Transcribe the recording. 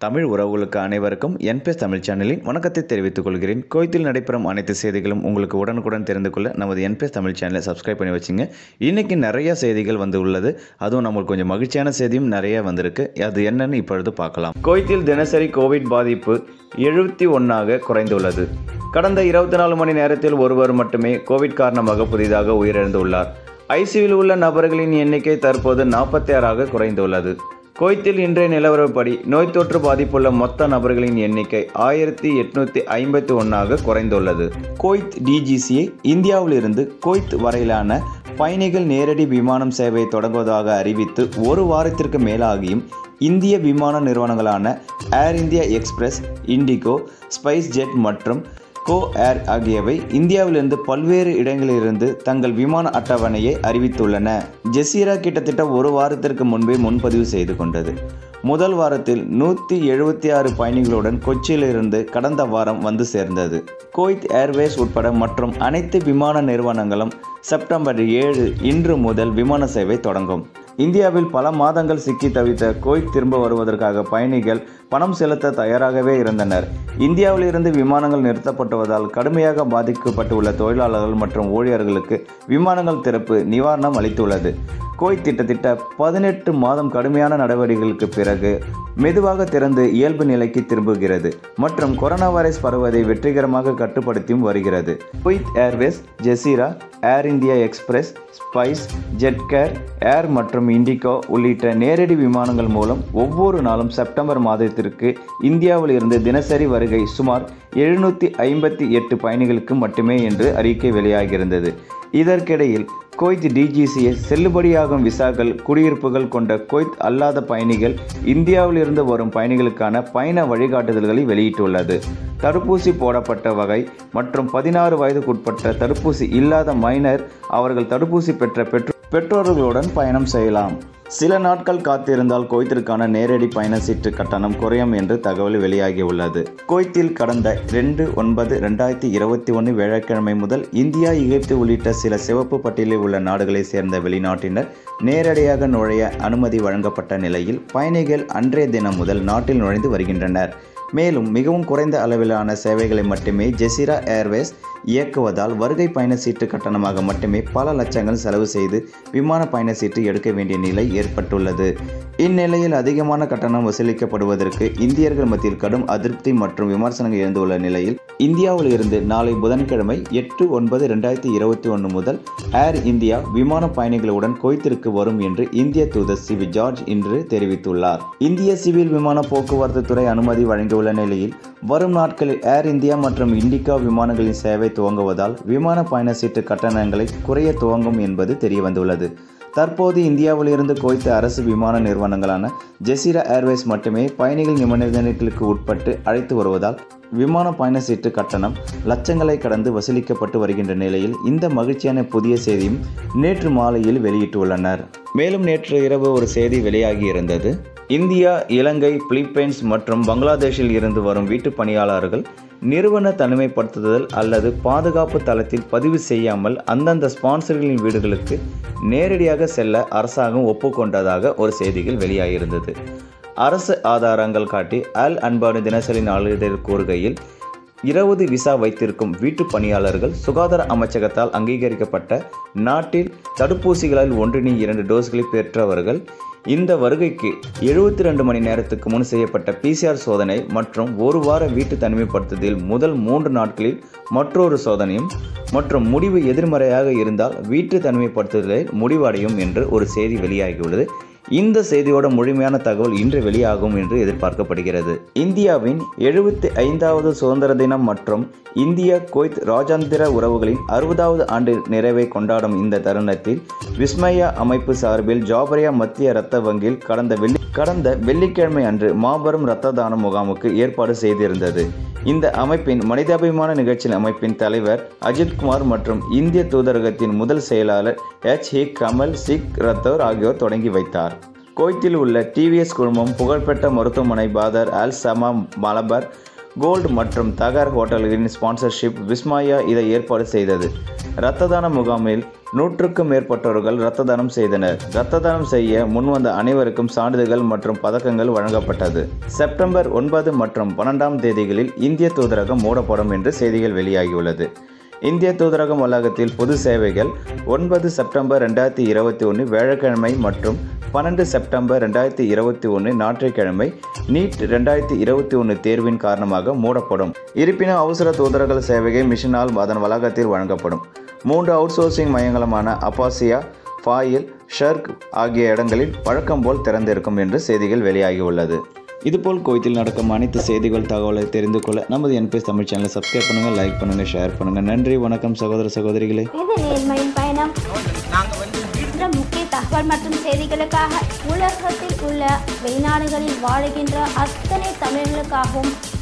தமிழ் உறவுகளுக்கு அனைவருக்கும் என்பிஎஸ் தமிழ் சேனலின் வணக்கத்தை தெரிவித்துக் கொள்கிறேன் கோயத்தில் நடைபெறும் அனைத்து செய்திகளும் உங்களுக்கு உடனுக்குடன் தெரிந்து கொள்ள நமது என்பிஎஸ் தமிழ் சேனலை சப்ஸ்கிரைப் பண்ணி வச்சுங்க இன்றைக்கி நிறைய செய்திகள் வந்து உள்ளது அதுவும் நம்மளுக்கு கொஞ்சம் மகிழ்ச்சியான செய்தியும் நிறைய வந்திருக்கு அது என்னன்னு இப்பொழுது பார்க்கலாம் கோயத்தில் தினசரி கோவிட் பாதிப்பு எழுபத்தி ஒன்றாக குறைந்துள்ளது கடந்த இருபத்தி நாலு மணி நேரத்தில் ஒருவர் மட்டுமே கோவிட் காரணமாக புதிதாக உயிரிழந்துள்ளார் ஐசியூவில் உள்ள நபர்களின் எண்ணிக்கை தற்போது நாற்பத்தி ஆறாக குறைந்துள்ளது கோயத்தில் இன்றைய நிலவரப்படி நோய் தொற்று பாதிப்புள்ள மொத்த நபர்களின் எண்ணிக்கை ஆயிரத்தி எட்நூத்தி ஐம்பத்தி ஒன்றாக குறைந்துள்ளது கோய்த் டிஜிசிஏ இந்தியாவிலிருந்து கோய்த் வரையிலான பயணிகள் நேரடி விமானம் சேவையை தொடங்குவதாக அறிவித்து ஒரு வாரத்திற்கு மேலாகியும் இந்திய விமான நிறுவனங்களான Air India Express IndiGo SpiceJet மற்றும் கோ ஏர் ஆகியவை இந்தியாவிலிருந்து பல்வேறு இடங்களிலிருந்து தங்கள் விமான அட்டவணையை அறிவித்துள்ளன ஜெசீரா கிட்டத்தட்ட ஒரு வாரத்திற்கு முன்பே முன்பதிவு செய்து கொண்டது முதல் வாரத்தில் நூற்றி எழுபத்தி ஆறு பயணிகளுடன் கொச்சியிலிருந்து கடந்த வாரம் வந்து சேர்ந்தது கோய்த் ஏர்வேஸ் உட்பட மற்றும் அனைத்து விமான நிறுவனங்களும் செப்டம்பர் ஏழு இன்று முதல் விமான சேவை தொடங்கும் இந்தியாவில் பல மாதங்கள் சிக்கி தவித்த கோய்த் திரும்ப வருவதற்காக பயணிகள் பணம் செலுத்த தயாராகவே இருந்தனர் இந்தியாவிலிருந்து விமானங்கள் நிறுத்தப்பட்டுவதால் கடுமையாக பாதிக்கப்பட்டுள்ள தொழிலாளர்கள் மற்றும் ஊழியர்களுக்கு விமானங்கள் திறப்பு நிவாரணம் அளித்துள்ளது கோய்த் திட்டத்திட்ட பதினெட்டு மாதம் கடுமையான நடவடிக்கைகளுக்கு பிறகு மெதுவாக திறந்து இயல்பு நிலைக்கு திரும்புகிறது மற்றும் கொரோனா வைரஸ் பரவுவதை வெற்றிகரமாக கட்டுப்படுத்தியும் வருகிறது Kuwait Airways Jazeera Air India Express SpiceJet Air மற்றும் இண்டிகோ உள்ளிட்ட நேரடி விமானங்கள் மூலம் ஒவ்வொரு நாளும் செப்டம்பர் மாதத்திற்கு இந்தியாவில் இருந்து தினசரி வருகை சுமார் எழுநூற்றி ஐம்பத்தி எட்டு பயணிகளுக்கு மட்டுமே என்று அறிக்கை வெளியாகியிருந்தது இதற்கிடையில் கோய்த் டிஜிசிஏ செல்லுபடியாகும் விசாக்கள் குடியிருப்புகள் கொண்ட கோய்த் அல்லாத பயணிகள் இந்தியாவிலிருந்து வரும் பயணிகளுக்கான பயண வழிகாட்டுதல்களை வெளியிட்டுள்ளது தடுப்பூசி போடப்பட்ட வகை மற்றும் பதினாறு வயதுக்குட்பட்ட தடுப்பூசி இல்லாத மைனர் அவர்கள் தடுப்பூசி பெற்ற பெற்றோ பெற்றோர்களுடன் பயணம் செய்யலாம் சில நாட்கள் காத்திருந்தால் கோய்த்திற்கான நேரடி பயண சீட்டு கட்டணம் குறையும் என்று தகவல் வெளியாகியுள்ளது கோய்த்தில் கடந்த ரெண்டு ஒன்பது ரெண்டாயிரத்தி இருபத்தி ஒன்று வியாழக்கிழமை முதல் இந்தியா எகிப்து உள்ளிட்ட சில சிவப்பு பட்டியலில் உள்ள நாடுகளைச் சேர்ந்த வெளிநாட்டினர் நேரடியாக நுழைய அனுமதி வழங்கப்பட்ட நிலையில் பயணிகள் அன்றைய தினம் முதல் நாட்டில் நுழைந்து வருகின்றனர் மேலும் மிகவும் குறைந்த அளவிலான சேவைகளை மட்டுமே ஜெசிரா ஏர்வேஸ் இயக்குவதால் வருகை பயண சீட்டு கட்டணமாக மட்டுமே பல லட்சங்கள் செலவு செய்து விமான பயண சீட்டு எடுக்க வேண்டிய நிலை ஏற்பட்டுள்ளது இந்நிலையில் அதிகமான கட்டணம் வசூலிக்கப்படுவதற்கு இந்தியர்கள் மத்தியில் கடும் அதிருப்தி மற்றும் விமர்சனங்கள் எழுந்துள்ள நிலையில் இந்தியாவில் இருந்து நாளை புதன்கிழமை எட்டு ஒன்பது ரெண்டாயிரத்தி இருபத்தி ஒன்று முதல் ஏர் இந்தியா விமான பயணிகளுடன் கோய்த்திற்கு வரும் என்று இந்திய தூதர் சிவி ஜார்ஜ் இன்று தெரிவித்துள்ளார் இந்திய சிவில் விமான போக்குவரத்து துறை அனுமதி வழங்கியுள்ள நிலையில் வரும் நாட்களில் ஏர் இந்தியா மற்றும் இண்டிகா விமானங்களின் சேவை துவங்குவதால் விமான பயண சீட்டு கட்டணங்களை குறைய துவங்கும் என்பது தெரியவந்துள்ளது தற்போது இந்தியாவில் இருந்து கோய்த்த அரசு விமான நிறுவனங்களான ஜெசிரா ஏர்வேஸ் மட்டுமே பயணிகள் நிபந்தனைகளுக்கு உட்பட்டு அழைத்து வருவதால் விமான பயண சீட்டு கட்டணம் லட்சங்களை கடந்து வசூலிக்கப்பட்டு வருகின்ற நிலையில் இந்த மகிழ்ச்சியான புதிய செய்தியும் நேற்று மாலையில் வெளியிட்டுள்ளனர் மேலும் நேற்று இரவு ஒரு செய்தி வெளியாகி இருந்தது இந்தியா இலங்கை பிலிப்பைன்ஸ் மற்றும் பங்களாதேஷில் இருந்து வரும் வீட்டு பணியாளர்கள் நிறுவன தனிமைப்படுத்துதல் அல்லது பாதுகாப்பு தளத்தில் பதிவு செய்யாமல் அந்தந்த ஸ்பான்சர்களின் வீடுகளுக்கு நேரடியாக செல்ல அரசாங்கம் ஒப்புக்கொண்டதாக ஒரு செய்திகள் வெளியாகியிருந்தது அரசு ஆதாரங்கள் காட்டி அல் அன்பானு தினசரி நாளிதழ் கூறுகையில் இருபது விசா வைத்திருக்கும் வீட்டு பணியாளர்கள் சுகாதார அமைச்சகத்தால் அங்கீகரிக்கப்பட்ட நாட்டில் தடுப்பூசிகளால் ஒன்றினை இரண்டு டோஸ்களை பெற்றவர்கள் இந்த வருகைக்கு எழுபத்தி ரெண்டு மணி நேரத்துக்கு முன் செய்யப்பட்ட பிசிஆர் சோதனை மற்றும் ஒரு வார வீட்டு தனிமைப்படுத்துதல் முதல் மூன்று நாட்களில் மற்றொரு சோதனையும் மற்றும் முடிவு எதிர்மறையாக இருந்தால் வீட்டு தனிமைப்படுத்துதலில் முடிவடையும் என்று ஒரு செய்தி வெளியாகியுள்ளது இந்த செய்தியோட முழுமையான தகவல் இன்று வெளியாகும் என்று எதிர்பார்க்கப்படுகிறது இந்தியாவின் எழுபத்தி ஐந்தாவது சுதந்திர தினம் மற்றும் இந்திய கோய்த் ராஜாந்திர உறவுகளின் அறுபதாவது ஆண்டு நிறைவை கொண்டாடும் இந்த தருணத்தில் விஸ்மயா அமைப்பு சார்பில் ஜாபரியா மத்திய இரத்த வங்கியில் கடந்த வெள்ளி கடந்த வெள்ளிக்கிழமை அன்று மாபெரும் இரத்த தான முகாமுக்கு ஏற்பாடு செய்திருந்தது இந்த அமைப்பின் மனிதாபிமான நிகழ்ச்சியின் அமைப்பின் தலைவர் அஜித்குமார் மற்றும் இந்திய தூதரகத்தின் முதல் செயலாளர் எச் ஹி கமல் சிக் ரத்தோர் ஆகியோர் தொடங்கி வைத்தார் கோய்த்தில் உள்ள டிவிஎஸ் குழுமம் புகழ்பெற்ற மருத்துவமனை பாதர் அல் சமா மலபர் கோல்டு மற்றும் தகர் ஹோட்டல்களின் ஸ்பான்சர்ஷிப் விஸ்மாயா இதை ஏற்பாடு செய்தது இரத்த தான முகாமில் நூற்றுக்கும் மேற்பட்டவர்கள் இரத்த தானம் செய்தனர் இரத்த தானம் செய்ய முன்வந்த அனைவருக்கும் சான்றிதழ்கள் மற்றும் பதக்கங்கள் வழங்கப்பட்டது செப்டம்பர் ஒன்பது மற்றும் பன்னெண்டாம் தேதிகளில் இந்திய தூதரகம் மூடப்படும் என்று செய்திகள் வெளியாகியுள்ளது இந்திய தூதரகம் வளாகத்தில் பொது சேவைகள் ஒன்பது செப்டம்பர் ரெண்டாயிரத்தி இருபத்தி ஒன்று வியாழக்கிழமை மற்றும் பன்னெண்டு செப்டம்பர் ரெண்டாயிரத்தி இருபத்தி ஒன்று ஞாயிற்றுக்கிழமை நீட் ரெண்டாயிரத்தி இருபத்தி ஒன்று தேர்வின் காரணமாக மூடப்படும் இருப்பினும் அவசர தூதரக சேவையை மிஷினால் அதன் வளாகத்தில் வழங்கப்படும் மூன்று அவுட்சோர்சிங் மையங்களுமான அப்பாசியா ஃபாயில் ஷர்க் ஆகிய இடங்களில் வழக்கம் போல் திறந்திருக்கும் என்று செய்திகள் வெளியாகியுள்ளது இதுபோல் கோயத்தில் நடக்கும் அனைத்து செய்திகள் தகவலை தெரிந்து கொள்ள நமது என்பிஎஸ் தமிழ் சேனலை சப்ஸ்கிரைப் பண்ணுங்கள் லைக் பண்ணுங்கள் ஷேர் பண்ணுங்கள் நன்றி வணக்கம் சகோதர சகோதரிகளே இது நேர்மையின் பயணம் என்ற முக்கிய தகவல் மற்றும் செய்திகளுக்காக உலகத்தில் உள்ள வெளிநாடுகளில் வாழுகின்ற அத்தனை தமிழர்களுக்காகவும்